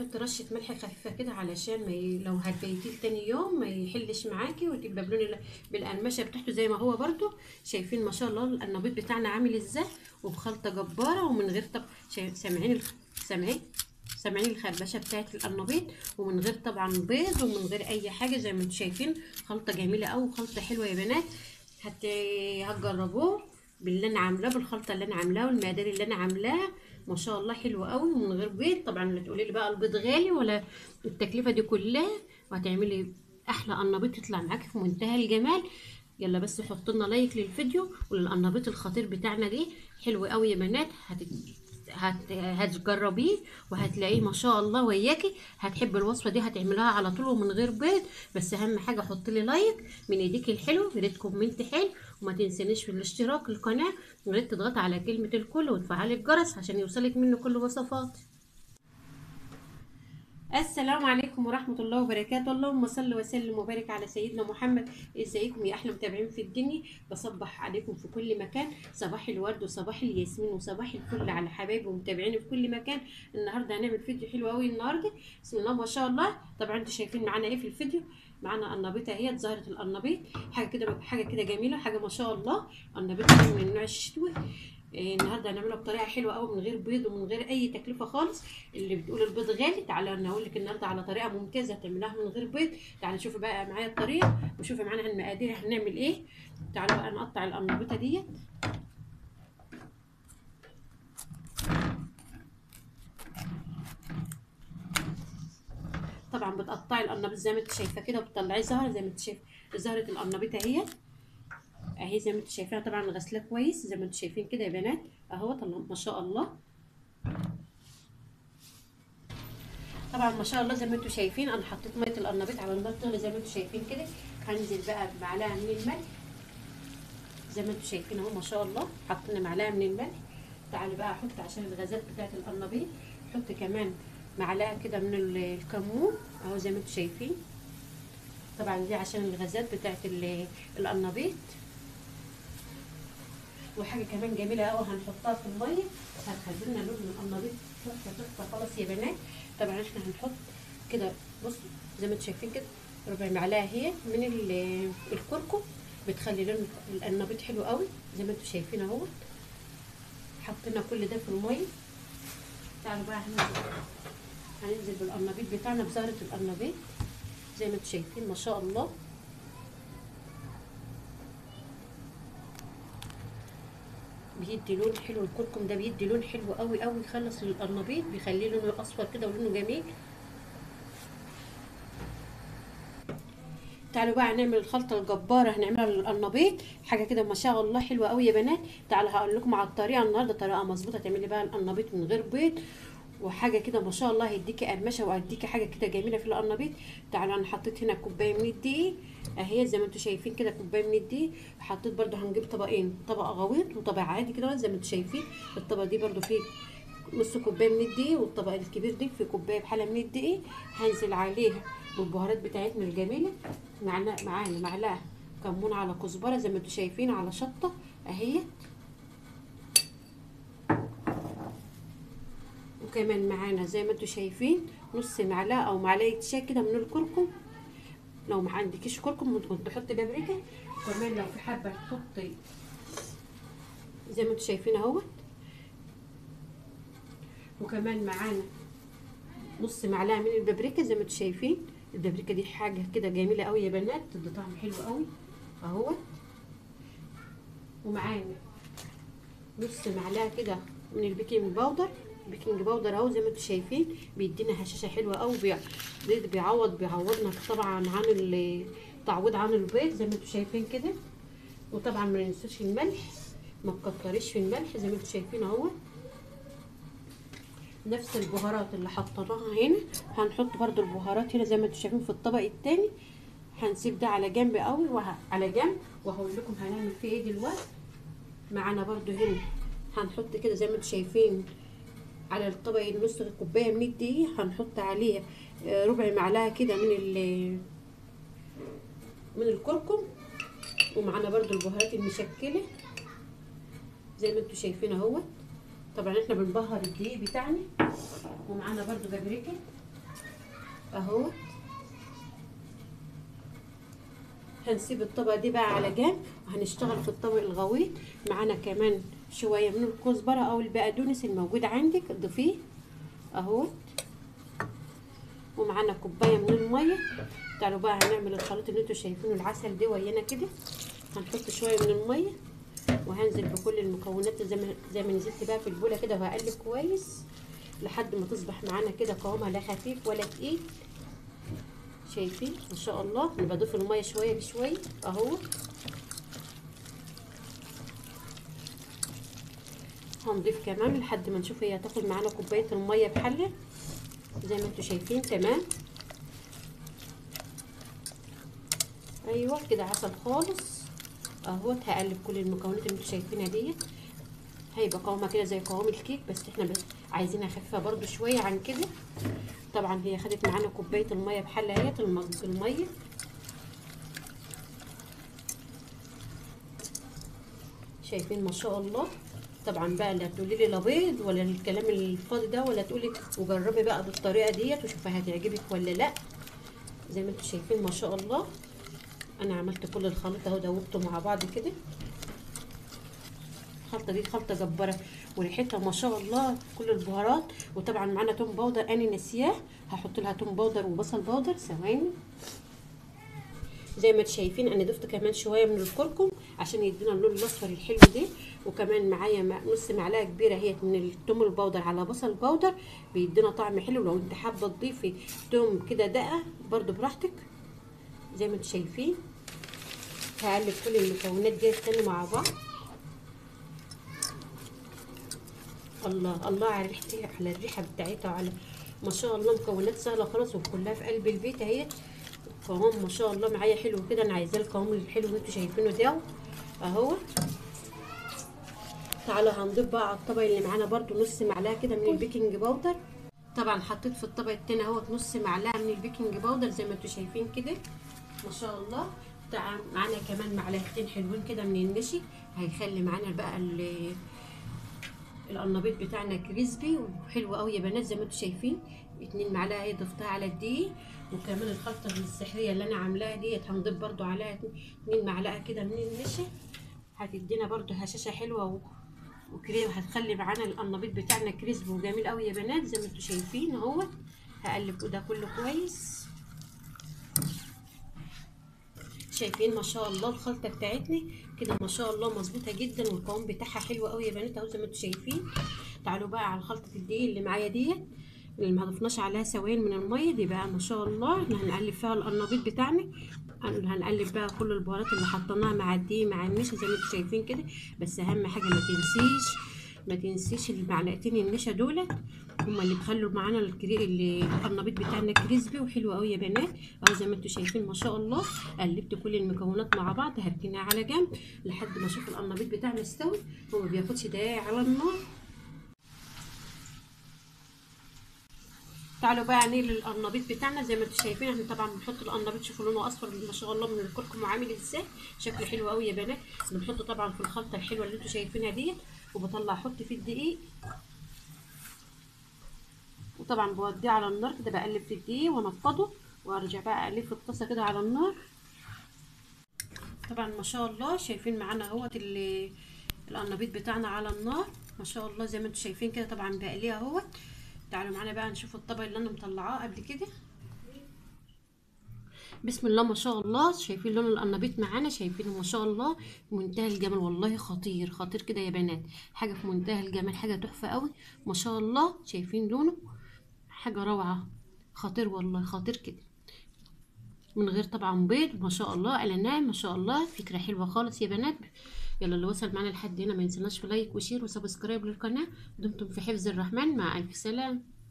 هنحط رشه ملح خفيفه كده علشان ما ي... لو هتبيتيه تاني يوم ما يحلش معاكي وتبقى بلون ال- بالقرمشه بتاعته زي ما هو برضو شايفين ما شاء الله القرنبيط بتاعنا عامل ازاي وبخلطه جباره ومن غير طب شايف- سامعين الخ- سامعين سامعين الخربشه بتاعت القرنبيط ومن غير طبعا بيض ومن غير اي حاجه زي ما انتم شايفين خلطه جميله قوي وخلطه حلوه يا بنات هت... هتجربوه باللي انا عاملاه بالخلطه اللي انا عاملاها والمقادير اللي انا عاملاها ما شاء الله حلوه قوي ومن غير بيض طبعا لا تقولي لي بقى البيض غالي ولا التكلفه دي كلها وهتعملي احلى قرنبيط يطلع معاكي في منتهى الجمال يلا بس حط لنا لايك للفيديو وللقرنبيط الخطير بتاعنا دي حلو قوي يا بنات هت... هت... هتجربيه وهتلاقيه ما شاء الله وياكي هتحب الوصفه دي هتعملها على طول ومن غير بيض بس اهم حاجه حط لي لايك من ايديك الحلو يا ريت كومنت حلو وما تنسنيش في الاشتراك القناه ويا ريت تضغطي على كلمه الكل وتفعلي الجرس عشان يوصلك منه كل وصفاتي السلام عليكم ورحمة الله وبركاته اللهم صل وسلم وبارك على سيدنا محمد ازيكم يا احلى متابعين في الدنيا بصبح عليكم في كل مكان صباح الورد وصباح الياسمين وصباح الفل على حبايبي ومتابعيني في كل مكان النهارده هنعمل فيديو حلو قوي النهارده بسم الله ما شاء الله طبعا انتوا شايفين معانا ايه في الفيديو معانا قرنبيطه اهي زهره القرنبيط حاجه كده حاجه كده جميله حاجه ما شاء الله قرنبيطه من النوع الشتوي إيه النهارده هنعملها بطريقه حلوه قوي من غير بيض ومن غير اي تكلفه خالص اللي بتقول البيض غالي تعالى انا اقول لك النهارده على طريقه ممتازه تعملها من غير بيض تعالى شوفي بقى معايا الطريقه وشوفي معانا المقادير هنعمل ايه تعالوا بقى نقطع القرنبيطه ديت طبعا بتقطعي القرنبيط زي ما انت شايفه كده وبتطلعي زهره زي ما انت شايفه زهره القرنبيطه اهي اهي زي ما انتوا شايفينها طبعا غسلاه كويس زي ما انتوا شايفين كده يا بنات اهو طلع ما شاء الله طبعا ما شاء الله زي ما انتوا شايفين انا حطيت ميه القرنبيط على النار تغلي زي ما انتوا شايفين كده هنزل بقى بمعلقه من الملح زي ما انتوا شايفين اهو ما شاء الله حطينا معلقه من الملح تعالوا بقى احط عشان الغازات بتاعت القرنبيط احط كمان معلقه كده من الكمون اهو زي ما انتوا شايفين طبعا دي عشان الغازات بتاعت القرنبيط وحاجه كمان جميله قوي هنحطها في الميه هتخلي لنا لون القرنبيط تحفه تحفه خالص يا بنات طبعا احنا هنحط كده بصوا زي ما انتم شايفين كده ربع معلقه اهي من الكركم بتخلي لون القرنبيط حلو قوي زي ما انتم شايفين اهو حطينا كل ده في الميه تعالوا بقى هننزل هننزل بالقرنبيط بتاعنا بزهره القرنبيط زي ما انتم شايفين ما شاء الله بيدي لون حلو الكركم ده بيدي لون حلو قوي قوي يخلص للقرنبيط بيخليه لونه اصفر كده ولونه جميل تعالوا بقى هنعمل الخلطه الجباره هنعملها للقرنبيط حاجه كده ما شاء الله حلوه قوي يا بنات تعالوا هقول لكم على الطريقه النهارده طريقه مظبوطه تعملي بقى القرنبيط من غير بيض وحاجه كده ما شاء الله هيديكي قرمشه وهيديكي حاجه كده جميله في القرنبيط تعالوا انا حطيت هنا كوبايه من الدقيق اهي زي ما انتم شايفين كده كوبايه من الدقيق حطيت برده هنجيب طبقين طبق غويط وطبق عادي كده زي ما انتم شايفين الطبق دي برده فيه نص كوبايه من الدقيق والطبق الكبير دي في كوبايه بحاله من الدقيق هنزل عليها بالبهارات بتاعتنا الجميله معنا معانا معلقه كمون على كزبره زي ما انتم شايفين على شطه اهيت وكمان معانا زي ما انتم شايفين نص معلقه او معلقه شاي كده من الكركم لو ما عندكيش كركم ممكن تحطي بابريكا كمان لو في حبه تحطي زي ما انتم شايفين اهوت وكمان معانا نص معلقه من البابريكا زي ما انتم شايفين البابريكا دي حاجه كده جميله قوي يا بنات تدي طعم حلو قوي اهوت ومعانا نص معلقه كده من البيكنج باودر بيكنج باودر اهو زي ما انتم شايفين بيدينا هشاشه حلوه قوي بي... بيعوض بيعوضنا طبعا عن التعويض عن البيض زي ما انتم شايفين كده وطبعا ما ننساش الملح ما تكتريش في الملح زي ما انتم شايفين اهو نفس البهارات اللي حطيناها هنا هنحط برده البهارات هنا زي ما انتم شايفين في الطبق التاني هنسيب ده على جنب قوي وه... على جنب وهقول لكم هنعمل فيه ايه دلوقتي معانا برده هنا هنحط كده زي ما انتم شايفين على الطبق النص كوبايه من الدقيق هنحط عليه ربع معلقه كده من ال من الكركم ومعانا برده البهارات المشكله زي ما انتم شايفين اهوت طبعا احنا بنبهر الدقيق بتاعنا ومعانا برده بابريكا اهو هنسيب الطبق دي بقى على جنب وهنشتغل في الطبق الغويط معانا كمان شويه من الكزبره او البقدونس الموجود عندك ضيفيه اهو ومعانا كوبايه من الميه تعالوا بقى هنعمل الخليط اللي انتوا شايفينه العسل ده ويانا كده هنحط شويه من الميه وهنزل بكل المكونات زي ما زي ما نزلت بقى في البوله كده وهقلب كويس لحد ما تصبح معانا كده قوامها لا خفيف ولا تقيل شايفين ما شاء الله انا بضيف الميه شويه بشويه اهو هنضيف كمان لحد ما نشوف هي هتاخد معانا كوبايه الميه بحله زي ما انتوا شايفين تمام ايوه كده عسل خالص اهو هقلب كل المكونات اللي انتوا شايفينها ديت هيبقى قوامها كده زي قوام الكيك بس احنا بس عايزينها خفيفه برده شويه عن كده طبعا هي خدت معانا كوبايه الميه بحله اهيت المج الميه شايفين ما شاء الله طبعا بقى لا تقولي لي لا بيض ولا الكلام الفاضي ده ولا تقولي وجربي بقى بالطريقه ديت وشوفي هتعجبك ولا لا زي ما انتم شايفين ما شاء الله انا عملت كل الخليط اهو دوبته مع بعض كده الخلطه دي خلطه جباره وريحتها ما شاء الله كل البهارات وطبعا معانا توم باودر انا ناسياه هحط لها توم باودر وبصل باودر ثواني زي ما انتم شايفين انا ضفت كمان شويه من الكركم عشان يدينا اللون الاصفر الحلو ده وكمان معايا نص معلقه كبيره هي من التوم البودر على بصل باودر بيدينا طعم حلو لو انت حابه تضيفي توم كده دقه برده براحتك زي ما انتم شايفين هقلب كل المكونات دي تاني مع بعض الله الله على ريحتها على الريحه بتاعتها وعلى ما شاء الله مكونات سهله خالص وكلها في قلب البيت اهي قوام ما شاء الله معايا حلو كده انا عايزاه القوام الحلو اللي انتوا شايفينه ده اهو تعالوا هنضيف بقى على الطبق اللي معانا برده نص معلقه كده من البيكنج باودر طبعا حطيت في الطبق التاني اهوت نص معلقه من البيكنج باودر زي ما انتوا شايفين كده ما شاء الله معانا كمان معلقتين حلوين كده من النشي هيخلي معانا بقى القرنبيط بتاعنا كريسبي وحلو قوي يا بنات زي ما انتم شايفين اتنين معلقه اهي ضفتها على الدقيق وكمان الخلطه السحريه اللي انا عاملاها ديت هنضيف برده عليها اتنين معلقه كده من النشا هتدينا برده هشاشه حلوه و... وكريم هتخلي معانا القرنبيط بتاعنا كريسبي وجميل قوي يا بنات زي ما انتم شايفين اهو هقلب ده كله كويس شايفين ما شاء الله الخلطه بتاعتنا كده ما شاء الله مظبوطه جدا والقوام بتاعها حلو قوي يا بنات اهو زي ما انتم شايفين تعالوا بقى على خلطه الدقيق اللي معايا ديت اللي ما ضفناش عليها سوائل من الميه دي بقى ما شاء الله احنا هنقلب فيها القرنبيط بتاعنا هنقلب بقى كل البهارات اللي حطيناها مع الدقيق مع النشا زي ما انتم شايفين كده بس اهم حاجه ما تنسيش ما تنسيش المعلقتين النشا دولت هما اللي بيخلوا معانا الكري القرنبيط بتاعنا كريسبي وحلو قوي يا بنات اهو زي ما انتم شايفين ما شاء الله قلبت كل المكونات مع بعض هركنها على جنب لحد ما اشوف القرنبيط بتاعنا استوي وما بياخدش دقايق على النار تعالوا بقى نقل القرنبيط بتاعنا زي ما انتم شايفين احنا طبعا بنحط القرنبيط شوفوا لونه اصفر ما شاء الله من الكركم عامل ازاي شكله حلو قوي يا بنات بنحطه طبعا في الخلطه الحلوه اللي انتم شايفينها ديت وبطلع احط فيه الدقيق وطبعا بوديه على النار كده بقلب في الدقيق وانفضه وارجع بقى اقلب في الطاسه كده على النار طبعا ما شاء الله شايفين معانا اهوت القرنبيط بتاعنا على النار ما شاء الله زي ما انتم شايفين كده طبعا بقليه اهوت تعالوا معانا بقى نشوف الطبق اللي انا مطلعاه قبل كده بسم الله ما شاء الله شايفين لون القرنبيط معانا شايفينه ما شاء الله منتهى الجمال والله خطير خطير كده يا بنات حاجه في منتهى الجمال حاجه تحفه قوي ما شاء الله شايفين لونه حاجه روعه خطير والله خطير كده من غير طبعا بيض ما شاء الله على ناعم ما شاء الله فكره حلوه خالص يا بنات يلا اللي وصل معانا لحد هنا ما ينسناش في لايك وشير وسبسكرايب للقناه دمتم في حفظ الرحمن مع الف سلام